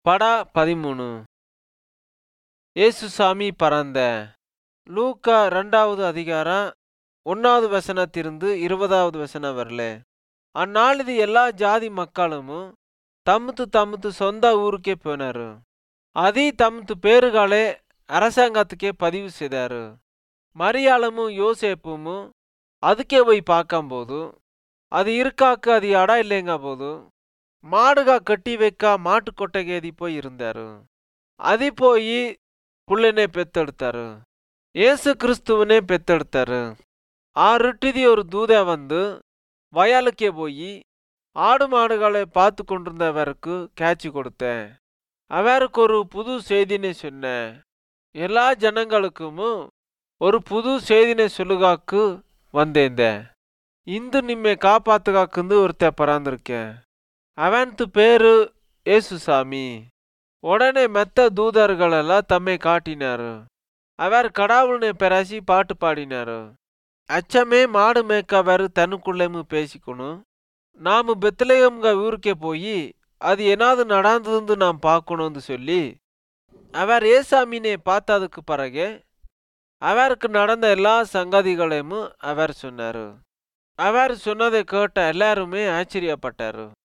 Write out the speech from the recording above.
படா பதிமூணு ஏசுசாமி பறந்த லூக்கா ரெண்டாவது அதிகாரம் ஒன்னாவது வசனத்திலிருந்து இருபதாவது வசனம் வரல அந்நாளிது எல்லா ஜாதி மக்களும் தம்முத்து தம்முத்து சொந்த ஊருக்கே போனாரு அதி தம்முத்து பேருகளே அரசாங்கத்துக்கே பதிவு செய்தாரு மரியாளமும் யோசேப்பும் அதுக்கே போய் பார்க்கும்போது அது இருக்காக்கு அது இடம் இல்லைங்க போது மாடுகா கட்டி வைக்க மாட்டு கொட்டகேதி போய் இருந்தாரு அது போய் புள்ளனே பெத்தெடுத்தாரு ஏசு கிறிஸ்துவனே பெத்தெடுத்தாரு ஆறுட்டிதி ஒரு தூத வந்து வயலுக்கே போய் ஆடு மாடுகளை பார்த்து கொண்டிருந்தவருக்கு கேட்சி கொடுத்தேன் அவருக்கு ஒரு புது செய்தினை சொன்னேன் எல்லா ஜனங்களுக்கும் ஒரு புது செய்தினை சொல்லுகாக்கு வந்தேந்த இந்து நிம்மை காப்பாத்துகாக்குந்து ஒருத்த பறாந்திருக்கேன் அவன்து பேரு ஏசுசாமி உடனே மெத்த தூதர்களெல்லாம் தம்மை காட்டினாரு அவர் கடவுள்னு பெராசி பாட்டு பாடினாரு அச்சமே மாடு மேய்க்கவர் தனக்குள்ளேமு பேசிக்கணும் நாம பெத்லகம்ங்க ஊருக்கே போய் அது என்னாவது நடந்ததுன்னு நாம் பார்க்கணும்னு சொல்லி அவர் ஏசாமினை பார்த்ததுக்கு பிறகு அவருக்கு நடந்த எல்லா சங்கதிகளையும் அவர் சொன்னாரு அவர் சொன்னதை கேட்ட எல்லாருமே ஆச்சரியப்பட்டாரு